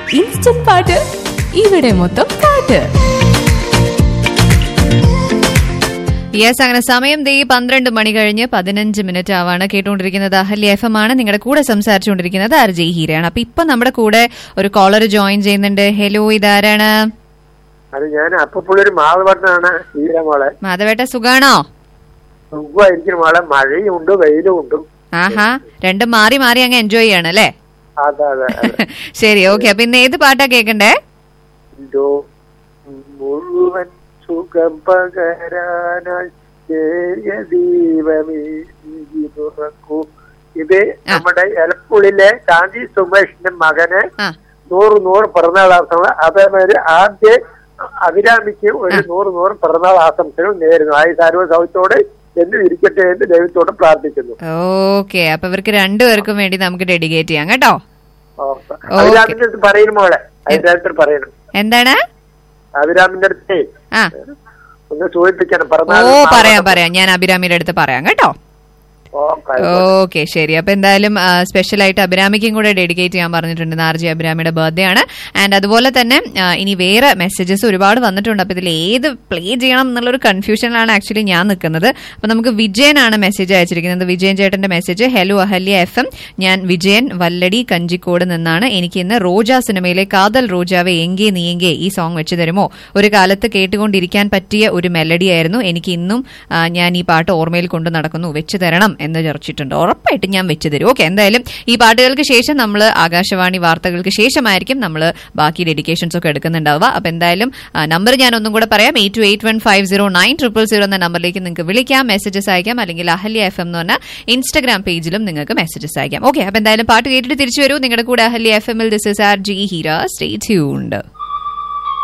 Instant പാട്ട് ഇവിടെ മൊത്തം പാട്ട് യെസ് അങ്ങനെ സമയം ദേ പന്ത്രണ്ട് മണി കഴിഞ്ഞ് പതിനഞ്ച് മിനിറ്റ് ആവാണ് കേട്ടുകൊണ്ടിരിക്കുന്നത് അഹല്യ എഫ് എം ആണ് നിങ്ങളുടെ കൂടെ സംസാരിച്ചുകൊണ്ടിരിക്കുന്നത് ആർ ജെ ഹീരയാണ് അപ്പൊ ഇപ്പൊ നമ്മുടെ കൂടെ ഒരു കോളർ ജോയിൻ ചെയ്യുന്നുണ്ട് ഹലോ ഇതാരാണ് അത് ഞാൻ അപ്പപ്പോഴൊരു മാധവണ്ണാണ് ഹീരമോളെ മാധവേട്ട സുഖാണോ സുഖമായിരിക്കും മോളെ മഴയും ഉണ്ട് വെയിലും ഉണ്ട് ആഹാ രണ്ടും മാറി മാറി അങ്ങ് എൻജോയ് ചെയ്യണം അല്ലേ അതെ അതെ അതെ ശരി ഓക്കെ അപ്പൊ ഇന്ന് ഏത് പാട്ടാ കേക്കണ്ടേ ഇതോ മുഴുവൻ സുഖം പകരാനായി ചേയ ദീപമേ നീ തുറക്കൂ ഇത് നമ്മുടെ എലപ്പുള്ളിലെ ശാന്തി സുമേഷിന്റെ മകന് ആ നൂറ് നൂറ് പിറന്നാൾ ആശംസ അതേമാതിരി ആദ്യ അഭിരാമിക്ക് ഒരു നൂറ് നൂറ് പിറന്നാൾ ആശംസകൾ നേരുന്നു ആയി സർവ്വ സൗത്തോട് എന്ന് ഇരിക്കട്ടെ എന്ന് ദൈവത്തോട് പ്രാർത്ഥിക്കുന്നു ഓക്കെ അപ്പൊ ഇവർക്ക് രണ്ടുപേർക്കും വേണ്ടി നമുക്ക് ഡെഡിക്കേറ്റ് ചെയ്യാം കേട്ടോ അഭിരാമിന്റെ അടുത്ത് പറയുന്നു മോളെ അതിന്റെ അടുത്ത് പറയണം എന്താണ് അഭിരാമിന്റെ അടുത്തേ ആ ഒന്ന് സൂചിപ്പിക്കണം ഓ പിറന്നാൾ പറയാം പറയാം ഞാൻ അഭിരാമിയുടെ അടുത്ത് പറയാം കേട്ടോ ഓ, ആയിക്കോട്ടെ. ഓക്കെ ശരി അപ്പൊ എന്തായാലും സ്പെഷ്യൽ ആയിട്ട് അഭിരാമിക്കും കൂടെ ഡെഡിക്കേറ്റ് ചെയ്യാൻ പറഞ്ഞിട്ടുണ്ട് നാർജി അഭിരാമിയുടെ ബർത്ത്ഡേ ആണ് ആൻഡ് അതുപോലെ തന്നെ ആ, ഇനി വേറെ മെസ്സേജസ് ഒരുപാട് വന്നിട്ടുണ്ട് അപ്പൊ ഇതിൽ ഏത് പ്ലേ ചെയ്യണം എന്നുള്ളൊരു കൺഫ്യൂഷനിലാണ് ആക്ച്വലി ഞാൻ നിൽക്കുന്നത് അപ്പൊ നമുക്ക് വിജയനാണ് മെസ്സേജ് അയച്ചിരിക്കുന്നത് വിജയൻ ചേട്ടന്റെ message hello Ahalya F M ഞാൻ വിജയൻ വല്ലടി കഞ്ചിക്കോട് നിന്നാണ് എനിക്ക് ഇന്ന് റോജ സിനിമയിലെ കാതൽ റോജാവെ എങ്കേ നീയെങ്കേ ഈ സോങ് വെച്ച് തരുമോ ഒരു കാലത്ത് കേട്ടുകൊണ്ടിരിക്കാൻ പറ്റിയ ഒരു മെലഡി ആയിരുന്നു എനിക്ക് ഇന്നും ആ, ഞാൻ ഈ പാട്ട് ഓർമ്മയിൽ കൊണ്ട് നടക്കുന്നു വെച്ച് തരണം എന്ന് ചർച്ചിട്ടുണ്ട് ഉറപ്പായിട്ടും ഞാൻ വെച്ച് തരും ഓക്കെ എന്തായാലും ഈ പാട്ടുകൾക്ക് ശേഷം നമ്മൾ ആകാശവാണി വാർത്തകൾക്ക് ശേഷമായിരിക്കും നമ്മൾ ബാക്കി ഡെഡിക്കേഷൻസ് ഒക്കെ എടുക്കുന്നുണ്ടാവുക അപ്പൊ എന്തായാലും നമ്പർ ഞാൻ ഒന്നും കൂടെ പറയാം eight two eight one five zero nine triple zero എന്ന നമ്പറിലേക്ക് നിങ്ങൾക്ക് വിളിക്കാം മെസ്സേജസ് അയക്കാം അല്ലെങ്കിൽ അഹല്യ എഫ് എം എന്ന് പറഞ്ഞ ഇൻസ്റ്റഗ്രാം പേജിലും നിങ്ങൾക്ക് മെസ്സേജസ് അയക്കാം ഓക്കെ അപ്പൊ എന്തായാലും പാട്ട് കേട്ടിട്ട് തിരിച്ചു വരൂ നിങ്ങളുടെ കൂടെ അഹല്യ എഫ് എമ്മിൽ this is R G Heera stay tuned